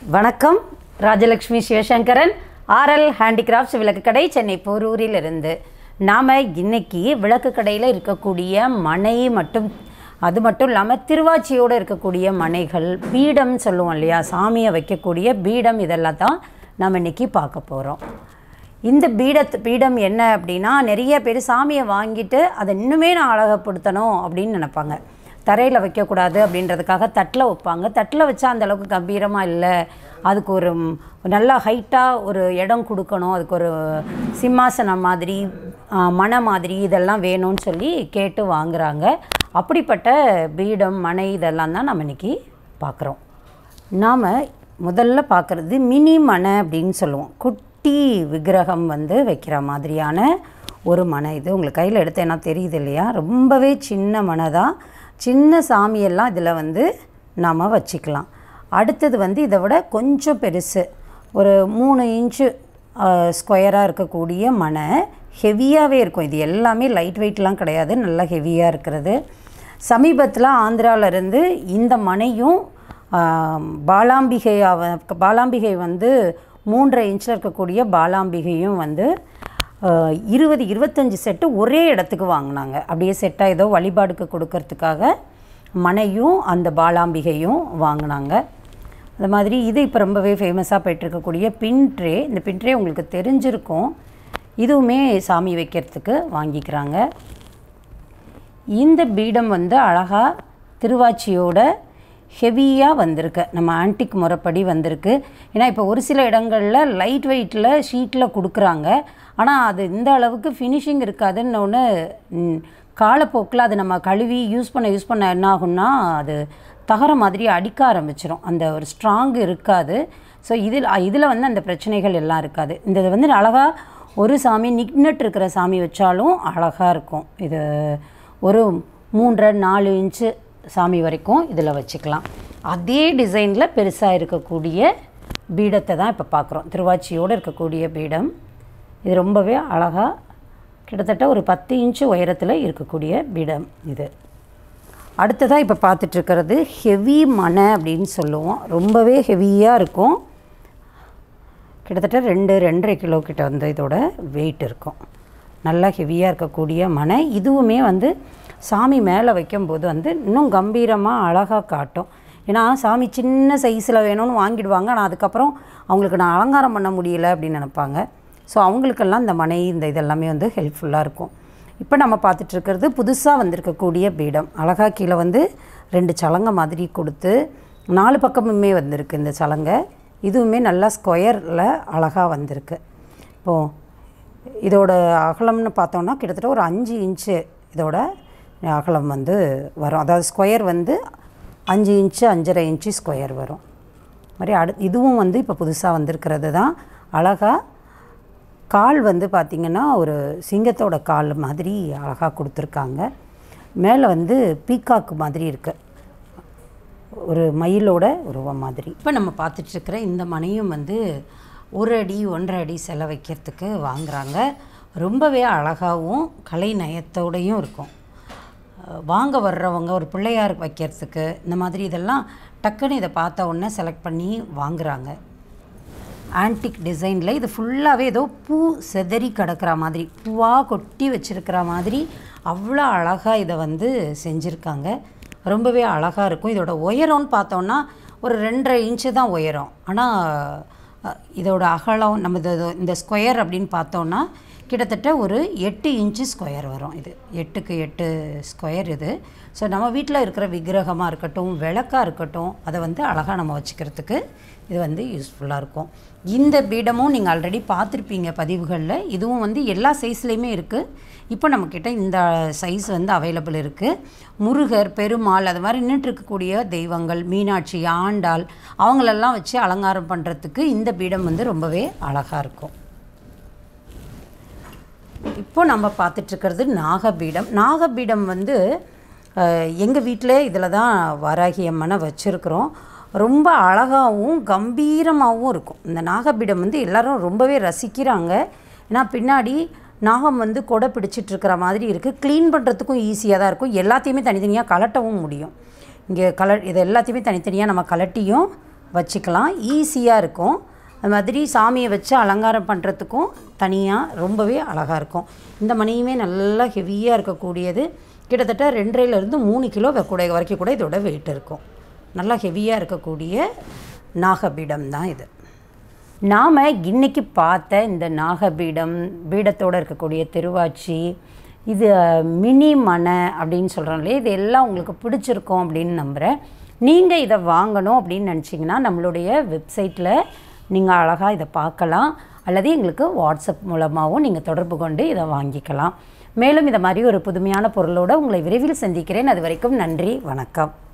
வணக்கம் Rajalakshmi Sivasankaran RL handicrafts விளக்கு கடை சென்னை போரூரில் இருந்து நாம் இன்னைக்கு விளக்கு கடையில் இருக்கக்கூடிய மனை மட்டும் அது மட்டும் இல்லாமல் திருவாச்சியோடு இருக்கக்கூடிய மனைகள் பீடம் சொல்லுவோம் இல்லையா சாமியை வைக்கக்கூடிய பீடம் இதெல்லாம் தான் நம்ம இன்னைக்கு பார்க்க போகிறோம் இந்த பீடத்து பீடம் என்ன அப்படின்னா நிறைய பேர் சாமியை வாங்கிட்டு அதை இன்னுமே நான் அழகப்படுத்தணும் அப்படின்னு நினைப்பாங்க தரையில் வைக்கக்கூடாது அப்படின்றதுக்காக தட்டில் வைப்பாங்க தட்டில் வச்சா அந்த அளவுக்கு கம்பீரமாக இல்லை அதுக்கு ஒரு ம், நல்லா ஹைட்டாக ஒரு இடம் கொடுக்கணும் அதுக்கு ஒரு சிம்மாசனம் மாதிரி ஆ, மனை மாதிரி இதெல்லாம் வேணும்னு சொல்லி கேட்டு வாங்குறாங்க அப்படிப்பட்ட பீடம் மனை இதெல்லாம் தான் நம்ம இன்னைக்கு பார்க்குறோம் நாம் முதல்ல பார்க்குறது மினி மனை அப்படின்னு சொல்லுவோம் குட்டி விக்கிரகம் வந்து வைக்கிற மாதிரியான ஒரு மனை இது உங்களுக்கு கையில் எடுத்தேன்னா தெரியுது இல்லையா ரொம்பவே சின்ன மனை தான் சின்ன சாமியெல்லாம் இதில் வந்து நாம் வச்சுக்கலாம் அடுத்தது வந்து இதை விட கொஞ்சம் பெருசு ஒரு மூணு இன்ச்சு ஸ்கொயராக இருக்கக்கூடிய மனை ஹெவியாகவே இருக்கும் இது எல்லாமே லைட் வெயிட்லாம் கிடையாது நல்லா ஹெவியாக இருக்கிறது சமீபத்தில் ஆந்திராவிலேருந்து இந்த மனையும் ஆம், பாலாம்பிகை அவ பாலாம்பிகை வந்து மூன்றரை இன்ச்சில் இருக்கக்கூடிய பாலாம்பிகையும் வந்து ஆஹ், இருபது இருபத்தஞ்சி செட்டு ஒரே இடத்துக்கு வாங்கினாங்க அப்படியே செட்டாக ஏதோ வழிபாடுக்கு கொடுக்கறதுக்காக மனையும் அந்த பாலாம்பிகையும் வாங்கினாங்க அந்த மாதிரி இது இப்போ ரொம்பவே ஃபேமஸாக போயிட்டுருக்கக்கூடிய பின் ட்ரே இந்த பின் ட்ரே உங்களுக்கு தெரிஞ்சிருக்கும் இதுவுமே சாமி வைக்கிறதுக்கு வாங்கிக்கிறாங்க இந்த பீடம் வந்து அழகாக திருவாச்சியோட ஹெவியாக வந்திருக்கு நம்ம ஆன்டிக் முறைப்படி வந்திருக்கு ஏன்னா இப்போ ஒரு சில இடங்களில் லைட் வெயிட்டில் ஷீட்டில் கொடுக்குறாங்க ஆனால் அது இந்த அளவுக்கு ஃபினிஷிங் இருக்காதுன்னு ஒன்று காலப்போக்கில் அது நம்ம கழுவி யூஸ் பண்ண யூஸ் பண்ண என்ன ஆகும்னா அது தகர மாதிரி அடிக்க ஆரம்பிச்சிரும் அந்த ஒரு ஸ்ட்ராங் இருக்காது ஸோ இதில் இதில் வந்து அந்த பிரச்சனைகள் எல்லாம் இருக்காது இந்த இது வந்து அழகாக ஒரு சாமி நின்னுட்டு இருக்கிற சாமி வச்சாலும் அழகாக இருக்கும் இது ஒரு மூன்றரை நாலு இன்ச்சு சாமி வரைக்கும் இதில் வச்சுக்கலாம் அதே டிசைனில் பெருசாக இருக்கக்கூடிய பீடத்தை தான் இப்போ பார்க்குறோம் திருவாச்சியோடு இருக்கக்கூடிய பீடம் இது ரொம்பவே அழகாக கிட்டத்தட்ட ஒரு பத்து இன்ச்சு உயரத்தில் இருக்கக்கூடிய பீடம் இது அடுத்ததாக இப்போ பார்த்துட்ருக்கிறது ஹெவி மனை அப்படின்னு சொல்லுவோம் ரொம்பவே ஹெவியாக இருக்கும் கிட்டத்தட்ட ரெண்டு ரெண்டரை கிலோ கிட்ட வந்து இதோட வெயிட் இருக்கும் நல்லா ஹெவியாக இருக்கக்கூடிய மனை இதுவுமே வந்து சாமி மேலே வைக்கும்போது வந்து இன்னும் கம்பீரமாக அழகாக காட்டும் ஏன்னா சாமி சின்ன சைஸில் வேணும்னு வாங்கிடுவாங்க ஆனால் அதுக்கப்புறம் அவங்களுக்கு நான் அலங்காரம் பண்ண முடியல அப்படின்னு நினைப்பாங்க ஸோ அவங்களுக்கெல்லாம் இந்த மனை இந்த இதெல்லாமே வந்து ஹெல்ப்ஃபுல்லாக இருக்கும் இப்போ நம்ம பார்த்துட்ருக்கிறது புதுசாக வந்திருக்கக்கூடிய பீடம் அழகா கீழே வந்து ரெண்டு சலங்கை மாதிரி கொடுத்து நாலு பக்கமுமே வந்திருக்கு இந்த சலங்கை இதுவுமே நல்லா ஸ்கொயரில் அழகாக வந்திருக்கு இப்போது இதோட அகலம்னு பார்த்தோம்னா கிட்டத்தட்ட ஒரு அஞ்சு இன்ச்சு இதோட அகலம் வந்து வரும் அதாவது ஸ்கொயர் வந்து அஞ்சு இன்ச்சு அஞ்சரை இன்ச்சு ஸ்கொயர் வரும் மாதிரி அடு இதுவும் வந்து இப்போ புதுசாக வந்திருக்கிறது தான் அழகாக கால் வந்து பார்த்திங்கன்னா ஒரு சிங்கத்தோட கால் மாதிரி அழகாக கொடுத்துருக்காங்க மேலே வந்து பீகாக்கு மாதிரி இருக்குது ஒரு மயிலோட உருவம் மாதிரி இப்போ நம்ம பார்த்துட்ருக்கிற இந்த மனையும் வந்து ஒரு அடி ஒன்றரை அடி சிலை வைக்கிறதுக்கு வாங்குறாங்க ரொம்பவே அழகாகவும் கலை நயத்தோடையும் இருக்கும் அஹ் வாங்க வர்றவங்க ஒரு பிள்ளையார் வைக்கிறதுக்கு இந்த மாதிரி இதெல்லாம் டக்குன்னு இதை பார்த்த உடனே செலக்ட் பண்ணி வாங்குறாங்க ஆன்டிக் டிசைனில் இது ஃபுல்லாகவே ஏதோ பூ செதறி கிடக்கிற மாதிரி பூவாக கொட்டி வச்சிருக்கிற மாதிரி அவ்வளோ அழகாக இதை வந்து செஞ்சுருக்காங்க ரொம்பவே அழகாக இருக்கும் இதோட உயரம்னு பார்த்தோன்னா ஒரு ரெண்டரை இன்ச்சு தான் உயரம் ஆனால் அஹ், இதோட அகலம் நம்ம இது இந்த ஸ்கொயர் அப்படின்னு பார்த்தோன்னா கிட்டத்தட்ட ஒரு எட்டு இன்ச்சு ஸ்கொயர் வரும் இது எட்டுக்கு எட்டு ஸ்கொயர் இது ஸோ நம்ம வீட்டில் இருக்கிற விக்கிரகமாக இருக்கட்டும் விளக்காக இருக்கட்டும் அதை வந்து அழகாக நம்ம வச்சுக்கிறதுக்கு இது வந்து யூஸ்ஃபுல்லாக இருக்கும் இந்த பீடமும் நீங்கள் ஆல்ரெடி பார்த்துருப்பீங்க பதிவுகளில் இதுவும் வந்து எல்லா சைஸ்லேயுமே இருக்குது இப்போ நம்மக்கிட்ட இந்த சைஸ் வந்து அவைலபிள் இருக்குது முருகர் பெருமாள் அது மாதிரி நின்றுட்டு இருக்கக்கூடிய தெய்வங்கள் மீனாட்சி ஆண்டாள் அவங்களெல்லாம் வச்சு அலங்காரம் பண்ணுறதுக்கு இந்த பீடம் வந்து ரொம்பவே அழகாக இருக்கும் இப்போ நம்ம பார்த்துட்ருக்கிறது நாகபீடம் நாகபீடம் வந்து எங்கள் வீட்டில் இதில் தான் வாராகி அம்மனை வச்சுருக்குறோம் ரொம்ப அழகாகவும் கம்பீரமாகவும் இருக்கும் இந்த நாகபீடம் வந்து எல்லாரும் ரொம்பவே ரசிக்கிறாங்க ஏன்னா பின்னாடி நாகம் வந்து கொடை பிடிச்சிட்டு இருக்கிற மாதிரி இருக்குது க்ளீன் பண்ணுறதுக்கும் ஈஸியாக தான் இருக்கும் எல்லாத்தையுமே தனித்தனியாக கலட்டவும் முடியும் இங்கே கல இது எல்லாத்தையுமே தனித்தனியாக நம்ம கலட்டியும் வச்சுக்கலாம் ஈஸியாக இருக்கும் அது மாதிரி சாமியை வச்சு அலங்காரம் பண்ணுறதுக்கும் தனியாக ரொம்பவே அழகாக இருக்கும் இந்த மணியுமே நல்லா ஹெவியாக இருக்கக்கூடியது கிட்டத்தட்ட ரெண்டரைலேருந்து மூணு கிலோ கூட வரைக்கும் கூட இதோட வெயிட் இருக்கும் நல்லா ஹெவியாக இருக்கக்கூடிய நாகபீடம் தான் இது நாம் இன்னைக்கு பார்த்த இந்த நாகபீடம் பீடத்தோடு இருக்கக்கூடிய திருவாச்சி இது மினி மனை அப்படின்னு சொல்கிறோம் இல்லையா இது எல்லாம் உங்களுக்கு பிடிச்சிருக்கும் அப்படின்னு நம்புகிறேன் நீங்கள் இதை வாங்கணும் அப்படின்னு நினச்சிங்கன்னா நம்மளுடைய வெப்சைட்டில் நீங்கள் அழகாக இதை பார்க்கலாம் அல்லது எங்களுக்கு வாட்ஸ்அப் மூலமாகவும் நீங்கள் தொடர்பு கொண்டு இதை வாங்கிக்கலாம் மேலும் இதை மாதிரி ஒரு புதுமையான பொருளோடு உங்களை விரைவில் சந்திக்கிறேன் அது வரைக்கும் நன்றி வணக்கம்